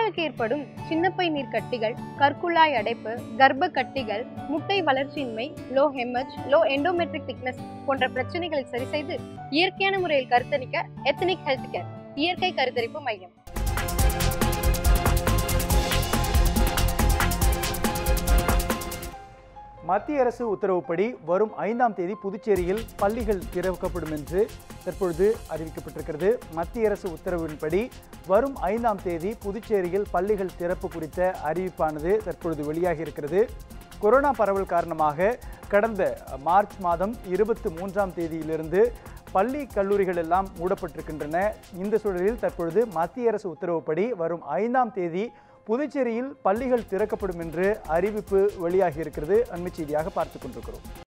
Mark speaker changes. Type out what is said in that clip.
Speaker 1: பெண்களுக்கு ஏற்படும் சின்னப்பை நீர் கட்டிகள் கற்குழாய் அடைப்பு கர்ப்ப கட்டிகள் முட்டை வளர்ச்சியின்மை லோ ஹெமஜ் லோ எண்டோமெட்ரிக் திக்னஸ் போன்ற பிரச்சனைகளை சரி செய்து இயற்கையான முறையில் கருத்தரிக்க எத்தனிக் ஹெல்த் கேர் இயற்கை கருத்தரிப்பு மையம்
Speaker 2: மத்திய அரசு உத்தரவுப்படி வரும் ஐந்தாம் தேதி புதுச்சேரியில் பள்ளிகள் திறக்கப்படும் என்று தற்பொழுது அறிவிக்கப்பட்டிருக்கிறது மத்திய அரசு உத்தரவின்படி வரும் ஐந்தாம் தேதி புதுச்சேரியில் பள்ளிகள் திறப்பு குறித்த அறிவிப்பானது தற்பொழுது வெளியாகி இருக்கிறது கொரோனா பரவல் காரணமாக கடந்த மார்ச் மாதம் இருபத்தி மூன்றாம் தேதியிலிருந்து பள்ளி கல்லூரிகள் எல்லாம் மூடப்பட்டிருக்கின்றன இந்த சூழலில் தற்பொழுது மத்திய அரசு உத்தரவுப்படி வரும் ஐந்தாம் தேதி புதுச்சேரியில் பள்ளிகள் திறக்கப்படும் என்று அறிவிப்பு வெளியாகி இருக்கிறது அண்மைச் செய்தியாக பார்த்துக் கொண்டிருக்கிறோம்